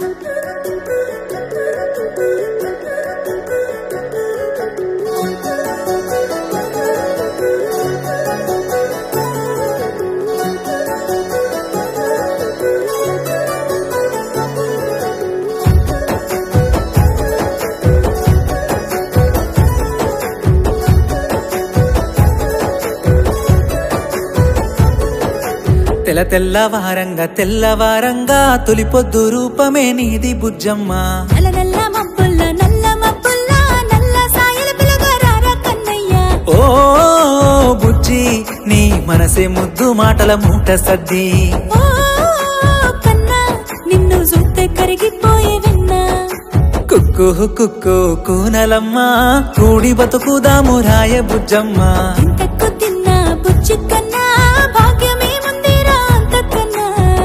తెల్ల తెల్లవారంగా తెల్లవారంగా తొలిపొద్దు రూపమే నీది బుజ్జమ్మ నల్ల నల్ల మబ్బుల్ల నల్ల మబ్బుల్ల నల్ల సాయల పిలగరారా కన్నయ్య ఓ బుజ్జి నీ మనసే ముద్దు మాటల మూట సద్ది ఓ కన్నా నిన్ను చూస్తే కరిగిపోయే విన్నా కుక్కు కుక్కు కూనలమ్మ కూడి బతుకుదాము రాయ బుజ్జమ్మ ఇంతకు తిన్నా బుజ్జి కన్నా భాగ్యమే ముందిరా అంతకన్నా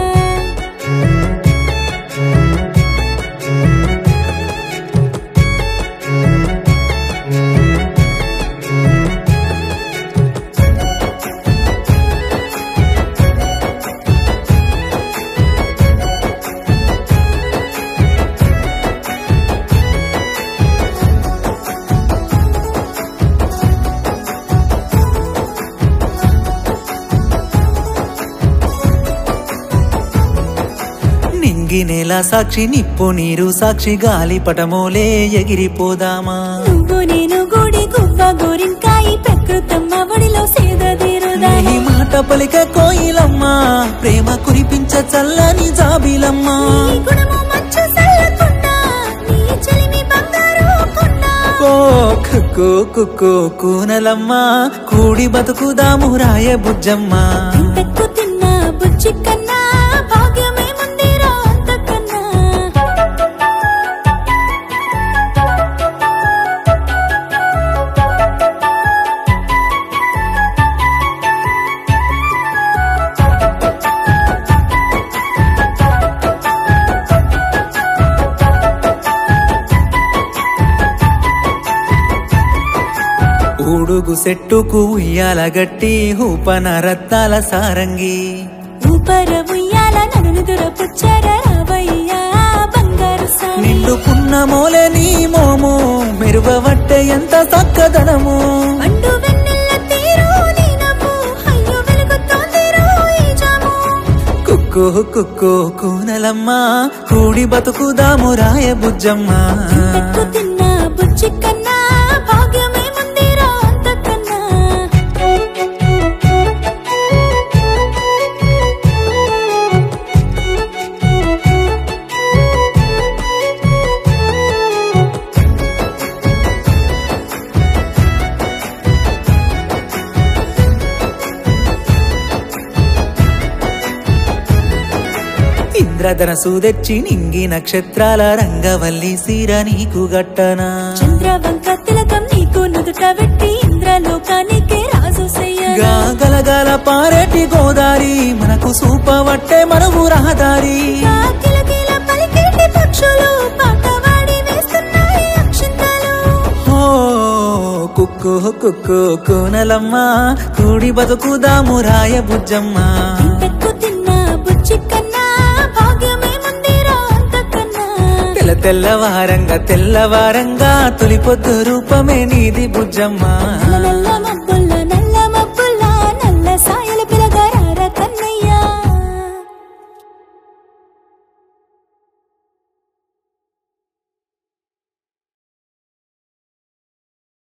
నింగి నేల సాక్షి నిప్పు నీరు సాక్షి గాలి పటమోలే ఎగిరిపోదామా నువ్వు నేను గుడి గువ్వ గోరింకాయి ప్రకృతమ్మ ఒడిలో సేద తీరుదా నీ మాట పలిక కోయిలమ్మ ప్రేమ కురిపించ చల్లని జాబిలమ్మ నీ గుణము మంచు సల్లకుండా నీ చెలిమి బంగారు కొండ ఓ కుక్కు కుక్కు కూనలమ్మ కూడి బతుకుదాము రాయ బుజ్జమ్మ ఇంతకు తిన్నా బుజ్జి కన్నా భాగ్యమే ముందిరా అంతకన్నా ఊడుగు సెట్టుకు ఉయ్యాల గట్టి ఊపన రత్తాల సారంగి ఊపర ఉయ్యాల నన్ను దురపుచ్చార రావయ్యా బంగారు సామి నిండు పున్నమోలే నీ మోము మెరుగవట్టే ఎంత చక్కదనము మండు వెన్నెల్ల తీరు నీ నవ్వు అయ్యో వెలుగుతోందిరో ఈ జాము కుక్కు కుక్కు కూనలమ్మ కూడి బతుకుదాము రాయ బుజ్జమ్మ ఇంతకు తిన్నా బుజ్జి కన్నా భాగ్యమే ముందిరా అంతకన్నా ఇంద్రధనసు తెచ్చి నింగి నక్షత్రాల రంగవల్లి సీర నీకు గట్టనా చంద్రవంక తిలకం నీకు నుదుట పెట్టి ఇంద్రలోకానికే రాజు సయ్యగా గా గలగల పారేటి గోదారి మనకు సూపవట్టే మనము రహదారి కిలకిల పలికేటి పక్షులు పాటవాడి వేస్తున్నాయి అక్షింతలు ఓ కుక్కు కుక్కు కూనలమ్మ కూడి బతుకుదాము రాయ బుజ్జమ్మ ఇంతకు తిన్నా బుజ్జి కన్నా భాగ్యమే ముందిరా అంతకన్నా తెల్ల తెల్లవారంగా తెల్లవారంగా తొలిపొద్దు రూపమే నీది బుజ్జమ్మ నల్ల నల్ల మబ్బుల